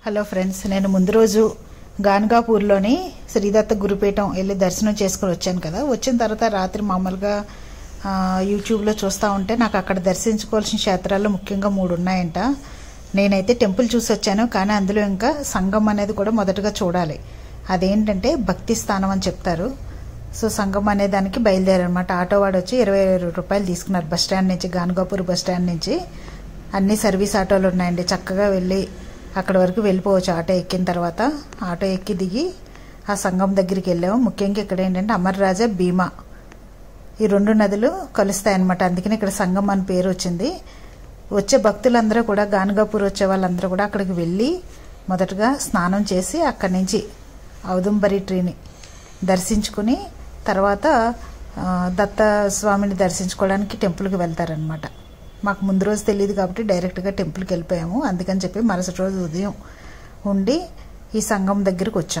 hello friends నేను ముందు రోజు గాన్గాపూర్లోని శ్రీదత్త గురుపీఠం వెళ్ళి దర్శనం చేసుకుని వచ్చాను కదా వచ్చిన తర్వాత రాత్రి మామూలుగా ఆ, యూట్యూబ్లో చూస్తూ ఉంటే నాకు అక్కడ దర్శించుకోవాల్సిన క్షేత్రాల్లో ముఖ్యంగా మూడు ఉన్నాయంట నేనైతే టెంపుల్ చూసి వచ్చాను కానీ అందులో ఇంకా సంఘం అనేది కూడా మొదటగా చూడాలి అదేంటంటే భక్తి స్థానం అని చెప్తారు సో సంఘం అనే దానికి బయలుదేరనమాట ఆటో వాడు వచ్చి ఇరవై రూపాయలు తీసుకున్నారు బస్ స్టాండ్ నుంచి గానుగాపూర్ బస్ స్టాండ్ నుంచి అన్ని సర్వీస్ ఆటోలు ఉన్నాయండి చక్కగా వెళ్ళి అక్కడ వరకు వెళ్ళిపోవచ్చు ఆటో ఎక్కిన తర్వాత ఆటో ఎక్కి దిగి ఆ సంఘం దగ్గరికి వెళ్ళాము ముఖ్యంగా ఇక్కడ ఏంటంటే అమర్రాజా భీమా ఈ రెండు నదులు కలుస్తాయన్నమాట అందుకని ఇక్కడ సంగం అని పేరు వచ్చింది వచ్చే భక్తులందరూ కూడా గానుగాపూర్ వచ్చే వాళ్ళందరూ కూడా అక్కడికి వెళ్ళి మొదటగా స్నానం చేసి అక్కడి నుంచి ఔదుంబరి ట్రీని దర్శించుకుని తర్వాత ఆ, దత్త స్వామిని దర్శించుకోవడానికి టెంపుల్కి వెళ్తారనమాట మాకు ముందు రోజు తెలియదు కాబట్టి డైరెక్ట్గా టెంపుల్కి వెళ్ళిపోయాము అందుకని చెప్పి మరుసటి రోజు ఉదయం ఉండి ఈ సంఘం దగ్గరికి వచ్చాం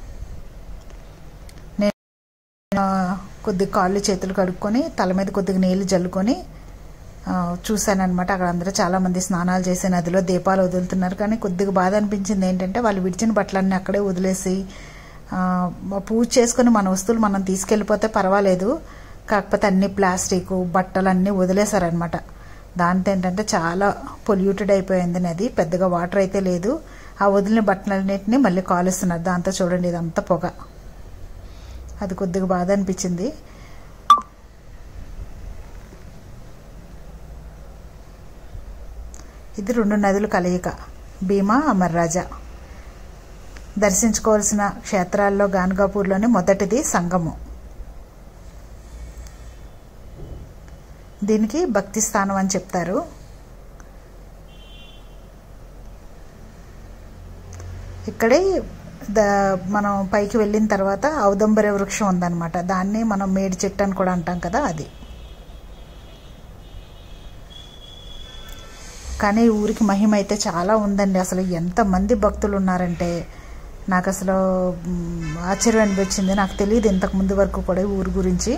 నేను కొద్దిగా కాళ్ళు చేతులు కడుక్కొని తల మీద కొద్దిగా నీళ్లు జల్లుకొని ఆ, చూశానన్నమాట అక్కడ అందరూ చాలా మంది స్నానాలు చేసి నదిలో దీపాలు వదులుతున్నారు కానీ కొద్దిగా బాధ అనిపించింది ఏంటంటే వాళ్ళు విడిచిన బట్టలన్నీ అక్కడే వదిలేసి ఆ, పూజ చేసుకుని మన వస్తువులు మనం తీసుకెళ్ళిపోతే పర్వాలేదు కాకపోతే అన్ని ప్లాస్టిక్ బట్టలు అన్నీ వదిలేశారనమాట దాంతో ఏంటంటే చాలా పొల్యూటెడ్ అయిపోయింది నది పెద్దగా వాటర్ అయితే లేదు ఆ వదిలిన బట్టలన్నింటినీ మళ్ళీ కాలుస్తున్నారు దాంతో చూడండి ఇదంతా పొగ అది కొద్దిగా బాధ అనిపించింది ఇది రెండు నదులు కలయిక భీమా అమర్రాజా దర్శించుకోవాల్సిన క్షేత్రాల్లో గాన్గాపూర్లోని మొదటిది సంగము దీనికి భక్తి స్థానం అని చెప్తారు ఇక్కడే ద మనం పైకి వెళ్ళిన తర్వాత ఔదంబర వృక్షం ఉందన్నమాట దాన్ని మనం మేడి చెట్టు అని కూడా అంటాం కదా అది కానీ ఈ ఊరికి మహిమ అయితే చాలా ఉందండి అసలు ఎంతమంది భక్తులు ఉన్నారంటే నాకు అసలు మ్, ఆశ్చర్యం అనిపించింది నాకు తెలియదు ఇంతకు ముందు వరకు కూడా ఈ ఊరు గురించి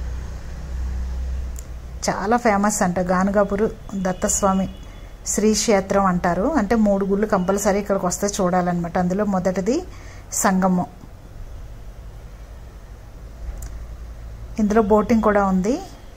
చాలా ఫేమస్ అంట గానుగాపురు దత్తస్వామి శ్రీ క్షేత్రం అంటారు అంటే మూడు గుళ్ళు కంపల్సరీ ఇక్కడికి వస్తే చూడాలన్నమాట అందులో మొదటిది సంగమం ఇందులో బోటింగ్ కూడా ఉంది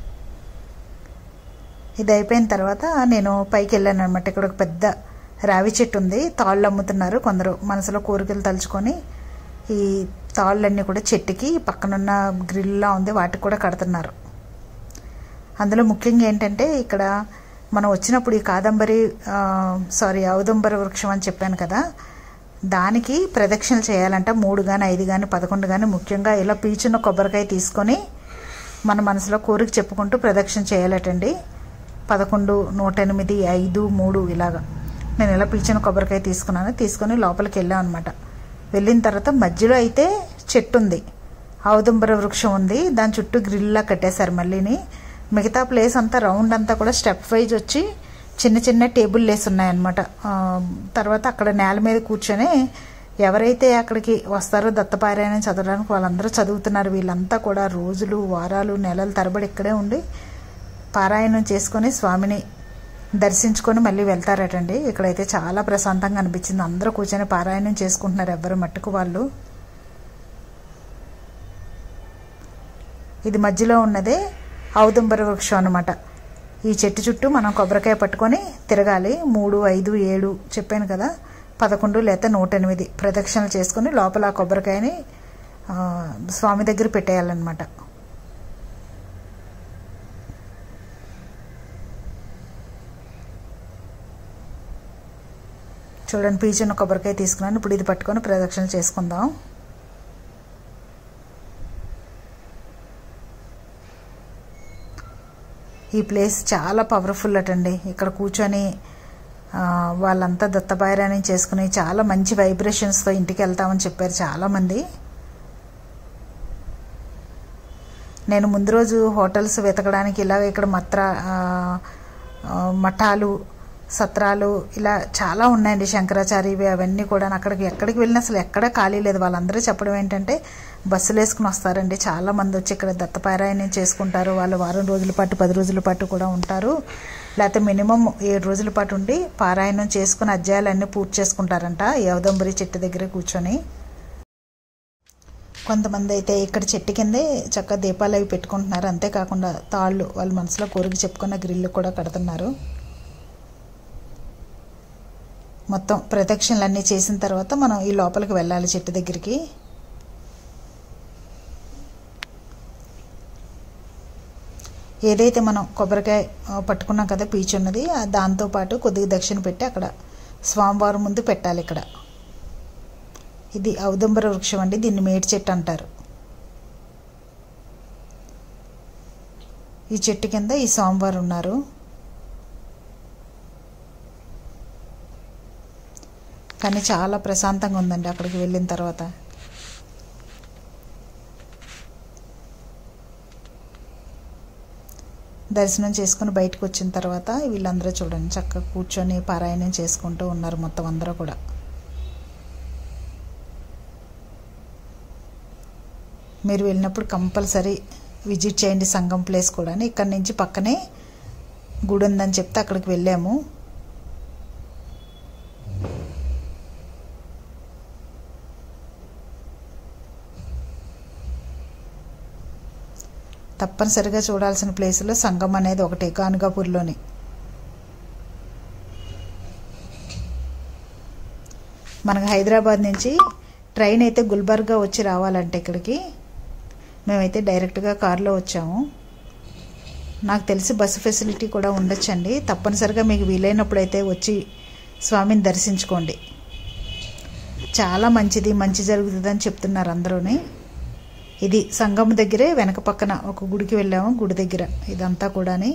ఇది అయిపోయిన తర్వాత నేను పైకి వెళ్ళాను అనమాట ఇక్కడ ఒక పెద్ద రావి చెట్టు ఉంది తాళ్ళు అమ్ముతున్నారు కొందరు మనసులో కోరికలు తలుచుకొని ఈ తాళ్ళన్నీ కూడా చెట్టుకి పక్కనున్న గ్రిల్లా ఉంది వాటికి కూడా కడుతున్నారు అందులో ముఖ్యంగా ఏంటంటే ఇక్కడ మనం వచ్చినప్పుడు ఈ కాదంబరి ఆ, సారీ ఔదంబర వృక్షం అని చెప్పాను కదా దానికి ప్రదక్షిణలు చేయాలంట మూడు కానీ ఐదు కానీ పదకొండు కానీ ముఖ్యంగా ఇలా పీచున్న కొబ్బరికాయ తీసుకొని మన మనసులో కోరిక చెప్పుకుంటూ ప్రదక్షిణ చేయాలటండి పదకొండు నూట ఎనిమిది ఐదు మూడు ఇలాగా నేను ఇలా పీచిన కొబ్బరికాయ తీసుకున్నాను తీసుకొని లోపలికి వెళ్ళాం అనమాట వెళ్ళిన తర్వాత మధ్యలో అయితే చెట్టు ఉంది ఔదుంబర వృక్షం ఉంది దాని చుట్టూ గ్రిల్లా కట్టేశారు మళ్ళీని మిగతా ప్లేస్ అంతా రౌండ్ అంతా కూడా స్టెప్ వైజ్ వచ్చి చిన్న చిన్న టేబుల్ లేసి ఉన్నాయన్నమాట ఆ, తర్వాత అక్కడ నేల మీద కూర్చొని ఎవరైతే అక్కడికి వస్తారో దత్తపారాయణం చదవడానికి వాళ్ళందరూ చదువుతున్నారు వీళ్ళంతా కూడా రోజులు వారాలు నెలలు తరబడి ఇక్కడే ఉండి పారాయణం చేసుకొని స్వామిని దర్శించుకొని మళ్ళీ వెళ్తారటండి ఇక్కడైతే చాలా ప్రశాంతంగా అనిపించింది అందరూ కూర్చొని పారాయణం చేసుకుంటున్నారు ఎవ్వరు మట్టుకు వాళ్ళు ఇది మధ్యలో ఉన్నదే ఔదుంబర వృక్షం అనమాట ఈ చెట్టు చుట్టూ మనం కొబ్బరికాయ పట్టుకొని తిరగాలి మూడు ఐదు ఏడు చెప్పాను కదా పదకొండు లేదా నూట ఎనిమిది ప్రదక్షిణలు చేసుకొని లోపల ఆ కొబ్బరికాయని ఆ, స్వామి దగ్గర పెట్టేయాలన్నమాట చూడండి పీచున్న కొబ్బరికాయ తీసుకున్నాను ఇప్పుడు ఇది పట్టుకొని ప్రదక్షిణ చేసుకుందాం ఈ ప్లేస్ చాలా పవర్ఫుల్ అటండి ఇక్కడ కూర్చొని ఆ, వాళ్ళంతా దత్తపారాయణం చేసుకుని చాలా మంచి వైబ్రేషన్స్తో ఇంటికి వెళ్తామని చెప్పారు చాలామంది నేను ముందు రోజు హోటల్స్ వెతకడానికి ఇలాగ ఇక్కడ మత్ర ఆ, ఆ, మఠాలు సత్రాలు ఇలా చాలా ఉన్నాయండి శంకరాచార్యవి అవన్నీ కూడా అక్కడికి ఎక్కడికి వెళ్ళినా అసలు ఎక్కడ ఖాళీ లేదు వాళ్ళందరూ చెప్పడం ఏంటంటే బస్సులు వేసుకుని వస్తారండి చాలా మంది వచ్చి ఇక్కడ దత్తపారాయణం చేసుకుంటారు వాళ్ళు వారం రోజుల పాటు పది రోజుల పాటు కూడా ఉంటారు లేకపోతే మినిమం ఏడు రోజుల పాటు ఉండి పారాయణం చేసుకుని అధ్యాయాలన్నీ పూర్తి చేసుకుంటారంట యవదంబరి చెట్టు దగ్గర కూర్చొని కొంతమంది అయితే ఇక్కడ చెట్టు కిందే చక్కగా దీపాలు అవి పెట్టుకుంటున్నారు అంతేకాకుండా తాళ్ళు వాళ్ళ మనసులో కోరిక చెప్పుకున్న గ్రిల్లు కూడా కడుతున్నారు మొత్తం ప్రదక్షిణలన్నీ చేసిన తర్వాత మనం ఈ లోపలికి వెళ్ళాలి చెట్టు దగ్గరికి ఏదైతే మనం కొబ్బరికాయ ఆ, పట్టుకున్నాం కదా పీచు ఉన్నది ఆ దాంతోపాటు కొద్దిగా దక్షిణ పెట్టి అక్కడ స్వామివారం ముందు పెట్టాలి ఇక్కడ ఇది ఔదంబర వృక్షం అండి దీన్ని మేడి చెట్టు అంటారు ఈ చెట్టు కింద ఈ స్వామివారు ఉన్నారు కానీ చాలా ప్రశాంతంగా ఉందండి అక్కడికి వెళ్ళిన తర్వాత దర్శనం చేసుకుని బయటకు వచ్చిన తర్వాత వీళ్ళందరూ చూడండి చక్కగా కూర్చొని పారాయణం చేసుకుంటూ ఉన్నారు మొత్తం అందరూ కూడా మీరు వెళ్ళినప్పుడు కంపల్సరీ విజిట్ చేయండి సంగం ప్లేస్ కూడా ఇక్కడ నుంచి పక్కనే గుడి ఉందని చెప్తే అక్కడికి వెళ్ళాము తప్పనిసరిగా చూడాల్సిన ప్లేసులో సంగం అనేది ఒకటి గానుగాపూర్లోని మనకు హైదరాబాద్ నుంచి ట్రైన్ అయితే గుల్బర్గా వచ్చి రావాలంటే ఇక్కడికి మేమైతే డైరెక్ట్గా కారులో వచ్చాము నాకు తెలిసి బస్సు ఫెసిలిటీ కూడా ఉండొచ్చండి తప్పనిసరిగా మీకు వీలైనప్పుడు అయితే వచ్చి స్వామిని దర్శించుకోండి చాలా మంచిది మంచి జరుగుతుందని చెప్తున్నారు అందరూని ఇది సంగం దగ్గరే వెనక పక్కన ఒక గుడికి వెళ్ళాము గుడి దగ్గర ఇదంతా కూడాని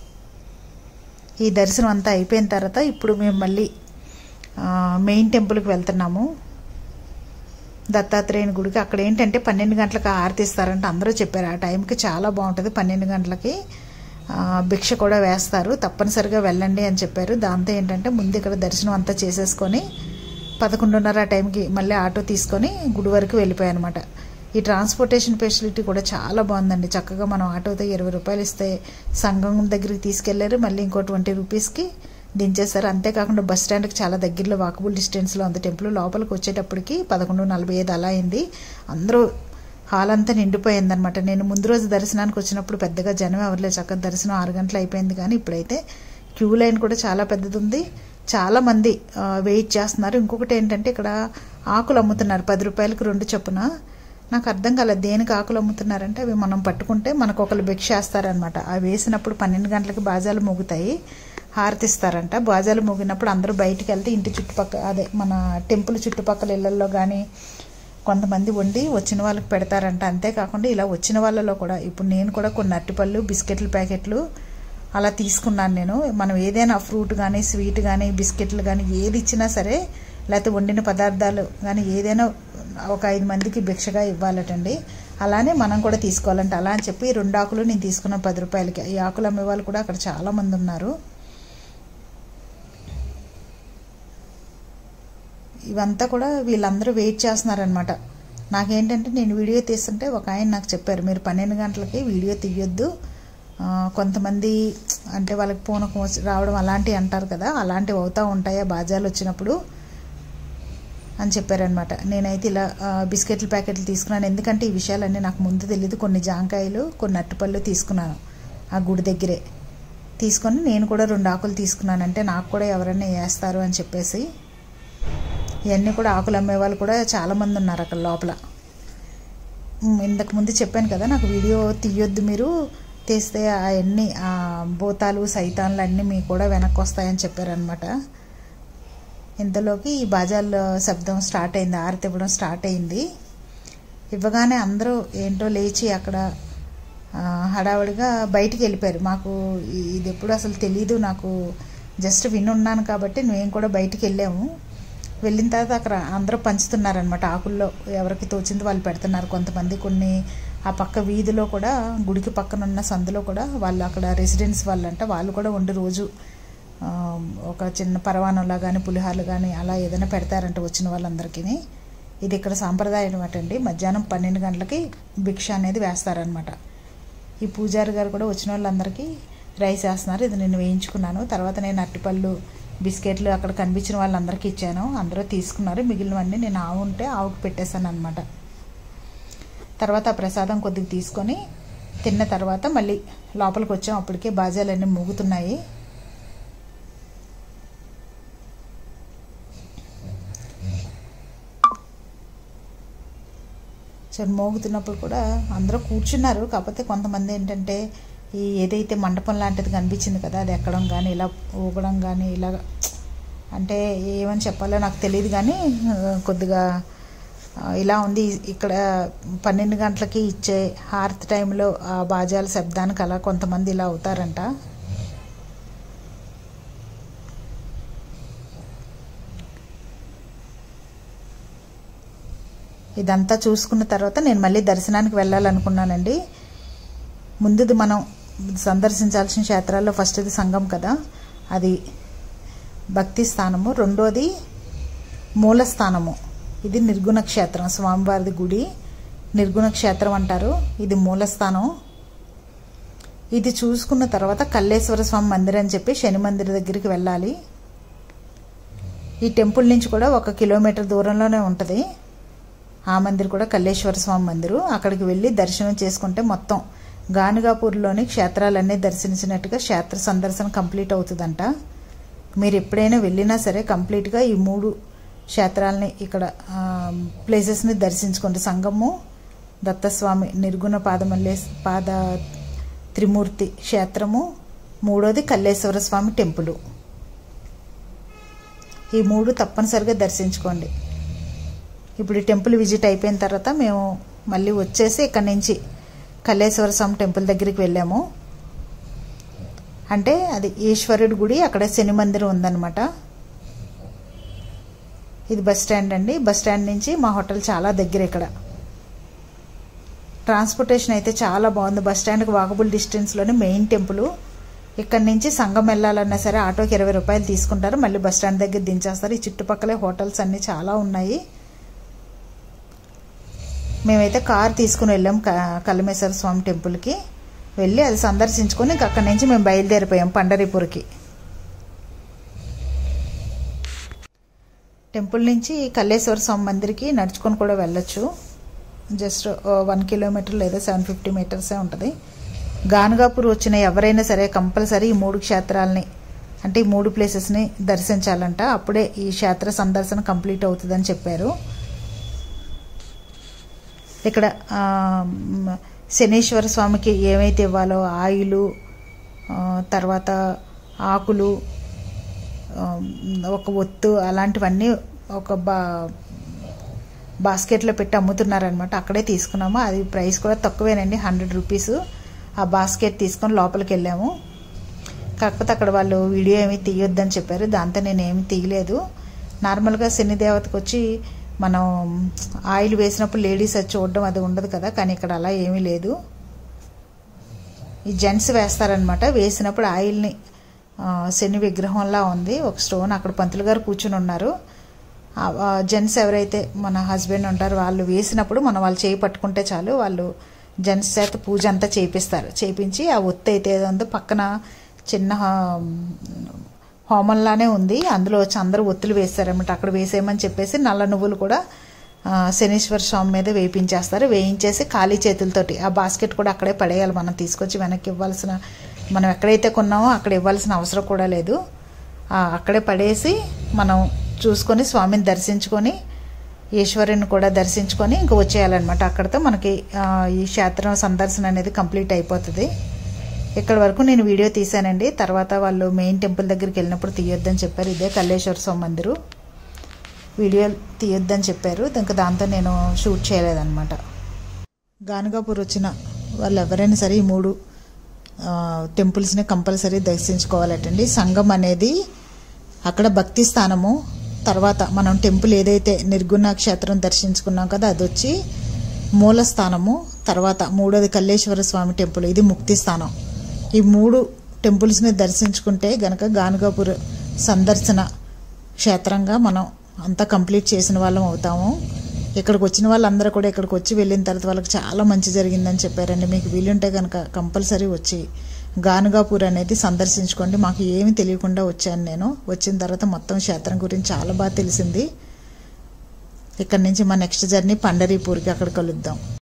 ఈ దర్శనం అంతా అయిపోయిన తర్వాత ఇప్పుడు మేము మళ్ళీ ఆ, మెయిన్ టెంపుల్కి వెళ్తున్నాము దత్తాత్రేయుని గుడికి అక్కడ ఏంటంటే పన్నెండు గంటలకు ఆరతి ఇస్తారంటే అందరూ చెప్పారు ఆ టైంకి చాలా బాగుంటుంది పన్నెండు గంటలకి ఆ, భిక్ష కూడా వేస్తారు తప్పనిసరిగా వెళ్ళండి అని చెప్పారు దాంతో ఏంటంటే ముందు ఇక్కడ దర్శనం అంతా చేసేసుకొని పదకొండున్నర ఆ టైంకి మళ్ళీ ఆటో తీసుకొని గుడి వరకు వెళ్ళిపోయాయి అనమాట ఈ ట్రాన్స్పోర్టేషన్ ఫెసిలిటీ కూడా చాలా బాగుందండి చక్కగా మనం ఆటోతో ఇరవై రూపాయలు ఇస్తే సంఘం దగ్గరికి తీసుకెళ్లారు మళ్ళీ ఇంకో ట్వంటీ రూపీస్కి దించేశారు అంతేకాకుండా బస్ స్టాండ్కి చాలా దగ్గరలో వాకబుల్ డిస్టెన్స్లో ఉంది టెంపుల్ లోపలికి వచ్చేటప్పటికి పదకొండు నలభై ఐదు అలా అయింది అందరూ హాల్ అంతా నిండిపోయిందనమాట నేను ముందు రోజు దర్శనానికి వచ్చినప్పుడు పెద్దగా జనం ఎవరిలే చక్కగా దర్శనం ఆరు గంటలు అయిపోయింది కానీ ఇప్పుడైతే క్యూ లైన్ కూడా చాలా పెద్దది ఉంది చాలా మంది ఆ, వెయిట్ చేస్తున్నారు ఇంకొకటి ఏంటంటే ఇక్కడ ఆకులు అమ్ముతున్నారు పది రూపాయలకు రెండు చొప్పున నాకు అర్థం కాలేదు దేనికి ఆకులు అమ్ముతున్నారంటే అవి మనం పట్టుకుంటే మనకు ఒకరు భిక్ష వేస్తారనమాట అవి వేసినప్పుడు పన్నెండు గంటలకి బాజాలు మోగుతాయి హారతిస్తారంట బాజాలు మోగినప్పుడు అందరూ బయటికి వెళ్తే ఇంటి చుట్టుపక్కల అదే మన టెంపుల్ చుట్టుపక్కల ఇళ్లలో కానీ కొంతమంది వండి వచ్చిన వాళ్ళకి పెడతారంట అంతేకాకుండా ఇలా వచ్చిన వాళ్ళలో కూడా ఇప్పుడు నేను కూడా కొన్ని అరటిపళ్ళు బిస్కెట్ల ప్యాకెట్లు అలా తీసుకున్నాను నేను మనం ఏదైనా ఫ్రూట్ కానీ స్వీట్ కానీ బిస్కెట్లు కానీ ఏది ఇచ్చినా సరే లేకపోతే వండిన పదార్థాలు కానీ ఏదైనా ఒక ఐదు మందికి భిక్షగా ఇవ్వాలటండి అలానే మనం కూడా తీసుకోవాలంట అలా అని చెప్పి రెండు ఆకులు నేను తీసుకున్నాను పది రూపాయలకి ఈ ఆకులు అమ్మే వాళ్ళు కూడా అక్కడ చాలా మంది ఉన్నారు ఇవంతా కూడా వీళ్ళందరూ వెయిట్ చేస్తున్నారనమాట నాకేంటంటే నేను వీడియో తీస్తుంటే ఒక ఆయన నాకు చెప్పారు మీరు పన్నెండు గంటలకి వీడియో తీయొద్దు ఆ, కొంతమంది అంటే వాళ్ళకి పూనకం వచ్చి రావడం అలాంటివి అంటారు కదా అలాంటివి అవుతూ ఉంటాయా బాజాలు వచ్చినప్పుడు అని చెప్పారనమాట నేనైతే ఇలా ఆ, బిస్కెట్ల ప్యాకెట్లు తీసుకున్నాను ఎందుకంటే ఈ విషయాలన్నీ నాకు ముందు తెలియదు కొన్ని జాంకాయలు కొన్ని అట్టుపళ్ళు తీసుకున్నాను ఆ గుడి దగ్గరే తీసుకొని నేను కూడా రెండు ఆకులు తీసుకున్నాను అంటే నాకు కూడా ఎవరైనా వేస్తారు అని చెప్పేసి ఇవన్నీ కూడా ఆకులు అమ్మే వాళ్ళు కూడా చాలామంది ఉన్నారు అక్కడ లోపల ఉమ్, ఇంతకు ముందు చెప్పాను కదా నాకు వీడియో తీయొద్దు మీరు తీస్తే అవన్నీ ఆ భూతాలు సైతాన్లు అన్నీ మీకు కూడా వెనక్కి వస్తాయని చెప్పారనమాట ఇంతలోకి ఈ బాజాల శబ్దం స్టార్ట్ అయింది ఆరతి ఇవ్వడం స్టార్ట్ అయింది ఇవ్వగానే అందరూ ఏంటో లేచి అక్కడ ఆ, హడావుడిగా బయటికి వెళ్ళిపోయారు మాకు ఈ- ఇది ఎప్పుడు అసలు తెలీదు నాకు జస్ట్ వినున్నాను కాబట్టి మేము కూడా బయటికి వెళ్ళాము వెళ్ళిన తర్వాత అక్కడ అందరూ పంచుతున్నారనమాట ఆకుల్లో ఎవరికి తోచింది వాళ్ళు పెడుతున్నారు కొంతమంది కొన్ని ఆ పక్క వీధిలో కూడా గుడికి పక్కన ఉన్న సందులో కూడా వాళ్ళు అక్కడ రెసిడెన్స్ వాళ్ళంట వాళ్ళు కూడా ఉండి రోజు ఆ, ఒక చిన్న పరవానంలా కానీ పులిహార్లు కానీ అలా ఏదైనా పెడతారంట వచ్చిన వాళ్ళందరికీ ఇది ఇక్కడ సాంప్రదాయం అనమాట అండి మధ్యాహ్నం పన్నెండు గంటలకి భిక్ష అనేది వేస్తారనమాట ఈ పూజారి గారు కూడా వచ్చిన వాళ్ళందరికీ రైస్ వేస్తున్నారు ఇది నేను వేయించుకున్నాను తర్వాత నేను అట్టిపళ్ళు బిస్కెట్లు అక్కడ కనిపించిన వాళ్ళందరికీ ఇచ్చాను అందరూ తీసుకున్నారు మిగిలినవన్నీ నేను ఆవు ఉంటే ఆవుకు పెట్టేశాను అనమాట తర్వాత ఆ ప్రసాదం కొద్దిగా తీసుకొని తిన్న తర్వాత మళ్ళీ లోపలికి వచ్చాం అప్పటికే బాజాలన్నీ మూగుతున్నాయి సో మోగుతున్నప్పుడు కూడా అందరూ కూర్చున్నారు కాకపోతే కొంతమంది ఏంటంటే ఈ ఏదైతే మండపం లాంటిది కనిపించింది కదా అది ఎక్కడం కానీ ఇలా ఊగడం కానీ ఇలా అంటే ఏమని చెప్పాలో నాకు తెలియదు కానీ ఆ, కొద్దిగా ఆ, ఇలా ఉంది ఇక్కడ పన్నెండు గంటలకి ఇచ్చే హారతి టైంలో ఆ బాజాల శబ్దానికి అలా కొంతమంది ఇలా అవుతారంట ఇదంతా చూసుకున్న తర్వాత నేను మళ్ళీ దర్శనానికి వెళ్ళాలనుకున్నానండి ముందుది మనం సందర్శించాల్సిన క్షేత్రాల్లో ఫస్ట్ది సంఘం కదా అది భక్తి స్థానము రెండోది మూల స్థానము ఇది నిర్గుణ క్షేత్రం స్వామివారిది గుడి నిర్గుణ క్షేత్రం అంటారు ఇది మూల స్థానం ఇది చూసుకున్న తర్వాత కల్లేశ్వర స్వామి మందిరం అని చెప్పి శని మందిర్ దగ్గరికి వెళ్ళాలి ఈ టెంపుల్ నుంచి కూడా ఒక కిలోమీటర్ దూరంలోనే ఉంటుంది ఆ మందిర్ కూడా కల్లేశ్వర స్వామి మందిరు అక్కడికి వెళ్ళి దర్శనం చేసుకుంటే మొత్తం గానుగాపూర్లోని క్షేత్రాలన్నీ దర్శించినట్టుగా క్షేత్ర సందర్శన కంప్లీట్ అవుతుందంట మీరు ఎప్పుడైనా వెళ్ళినా సరే కంప్లీట్గా ఈ మూడు క్షేత్రాలని ఇక్కడ ఆ, ప్లేసెస్ని దర్శించుకోండి సంగము దత్తస్వామి నిర్గుణ పాదమల్లే పాద త్రిమూర్తి క్షేత్రము మూడోది కల్లేశ్వర స్వామి టెంపుల్ ఈ మూడు తప్పనిసరిగా దర్శించుకోండి ఇప్పుడు ఈ టెంపుల్ విజిట్ అయిపోయిన తర్వాత మేము మళ్ళీ వచ్చేసి ఇక్కడ నుంచి కల్లేశ్వర స్వామి టెంపుల్ దగ్గరికి వెళ్ళాము అంటే అది ఈశ్వరుడి గుడి అక్కడ శని మందిరం ఉందన్నమాట ఇది బస్ స్టాండ్ అండి బస్ స్టాండ్ నుంచి మా హోటల్ చాలా దగ్గర ఇక్కడ ట్రాన్స్పోర్టేషన్ అయితే చాలా బాగుంది బస్ స్టాండ్కి వాకబుల్ డిస్టెన్స్లోనే మెయిన్ టెంపుల్ ఇక్కడ నుంచి సంఘం వెళ్ళాలన్నా సరే ఆటోకి ఇరవై రూపాయలు తీసుకుంటారు మళ్ళీ బస్ స్టాండ్ దగ్గర దించేస్తారు ఈ చుట్టుపక్కలే హోటల్స్ అన్నీ చాలా ఉన్నాయి మేమైతే కార్ తీసుకుని వెళ్ళాం క- కల్లమేశ్వర స్వామి టెంపుల్కి వెళ్ళి అది సందర్శించుకొని ఇంక అక్కడి నుంచి మేము బయలుదేరిపోయాం పండరీపూర్కి టెంపుల్ నుంచి కల్లేశ్వర స్వామి మందిర్కి నడుచుకొని కూడా వెళ్ళొచ్చు జస్ట్ వన్ కిలోమీటర్ లేదా సెవెన్ ఫిఫ్టీ మీటర్సే ఉంటుంది గానుగాపూర్ వచ్చిన ఎవరైనా సరే కంపల్సరీ ఈ మూడు క్షేత్రాలని అంటే ఈ మూడు ప్లేసెస్ని దర్శించాలంట అప్పుడే ఈ క్షేత్ర సందర్శన కంప్లీట్ అవుతుందని చెప్పారు ఇక్కడ ఆ, మ్, శనీశ్వర స్వామికి ఏమైతే ఇవ్వాలో ఆయిలు ఆ, తర్వాత ఆకులు ఆ, ఒక ఒత్తు అలాంటివన్నీ ఒక బా బాస్కెట్లో పెట్టి అమ్ముతున్నారనమాట అక్కడే తీసుకున్నాము అది ప్రైస్ కూడా తక్కువేనండి హండ్రెడ్ రూపీస్ ఆ బాస్కెట్ తీసుకొని లోపలికి వెళ్ళాము కాకపోతే అక్కడ వాళ్ళు వీడియో ఏమీ తీయొద్దని చెప్పారు దాంతో నేను ఏమి తీయలేదు నార్మల్గా శని దేవతకు వచ్చి మనం ఆయిల్ వేసినప్పుడు లేడీస్ అది చూడడం అది ఉండదు కదా కానీ ఇక్కడ అలా ఏమీ లేదు ఈ జెంట్స్ వేస్తారనమాట వేసినప్పుడు ఆయిల్ని ఆ, శని విగ్రహంలా ఉంది ఒక స్టోన్ అక్కడ పంతులు గారు కూర్చుని ఉన్నారు జెంట్స్ ఎవరైతే మన హస్బెండ్ ఉంటారో వాళ్ళు వేసినప్పుడు మనం వాళ్ళు చేయి పట్టుకుంటే చాలు వాళ్ళు జెంట్స్ చేత పూజ అంతా చేపిస్తారు చేపించి ఆ ఒత్తి అయితే ఏదో ఉందో పక్కన చిన్న హా- హోమంలానే ఉంది అందులో వచ్చి అందరూ ఒత్తులు వేస్తారన్నమాట అక్కడ వేసేయమని చెప్పేసి నల్ల నువ్వులు కూడా ఆ, శనీశ్వర స్వామి మీద వేయించేస్తారు వేయించేసి ఖాళీ చేతులతోటి ఆ బాస్కెట్ కూడా అక్కడే పడేయాలి మనం తీసుకొచ్చి వెనక్కి ఇవ్వాల్సిన మనం ఎక్కడైతే కొన్నామో అక్కడ ఇవ్వాల్సిన అవసరం కూడా లేదు ఆ, అక్కడే పడేసి మనం చూసుకొని స్వామిని దర్శించుకొని ఈశ్వరుని కూడా దర్శించుకొని ఇంక వచ్చేయాలన్నమాట అక్కడితో మనకి ఆ, ఈ క్షేత్రం సందర్శన అనేది కంప్లీట్ అయిపోతుంది ఇక్కడ వరకు నేను వీడియో తీశానండి తర్వాత వాళ్ళు మెయిన్ టెంపుల్ దగ్గరికి వెళ్ళినప్పుడు తీయొద్దని చెప్పారు ఇదే కల్లేశ్వర స్వామి మందిరు వీడియో తీయొద్దని చెప్పారు ఇంకా దాంతో నేను షూట్ చేయలేదన్నమాట గానుగాపూర్ వచ్చిన వాళ్ళు ఎవరైనా సరే ఈ మూడు ఆ, టెంపుల్స్ని కంపల్సరీ దర్శించుకోవాలటండి సంఘం అనేది అక్కడ భక్తి స్థానము తర్వాత మనం టెంపుల్ ఏదైతే నిర్గుణ క్షేత్రం దర్శించుకున్నాం కదా అది వచ్చి మూల స్థానము తర్వాత మూడోది కల్లేశ్వర స్వామి టెంపుల్ ఇది ముక్తి స్థానం ఈ మూడు టెంపుల్స్ని దర్శించుకుంటే గనక గానుగాపూర్ సందర్శన క్షేత్రంగా మనం అంతా కంప్లీట్ చేసిన వాళ్ళం అవుతాము ఇక్కడికి వచ్చిన వాళ్ళందరూ కూడా ఇక్కడికి వచ్చి వెళ్ళిన తర్వాత వాళ్ళకి చాలా మంచి జరిగిందని చెప్పారండి మీకు వీలుంటే కనుక కంపల్సరీ వచ్చి గానుగాపూర్ అనేది సందర్శించుకోండి మాకు ఏమీ తెలియకుండా వచ్చాను నేను వచ్చిన తర్వాత మొత్తం క్షేత్రం గురించి చాలా బాగా తెలిసింది ఇక్కడ నుంచి మా నెక్స్ట్ జర్నీ పండరీపూర్కి అక్కడ కలుద్దాం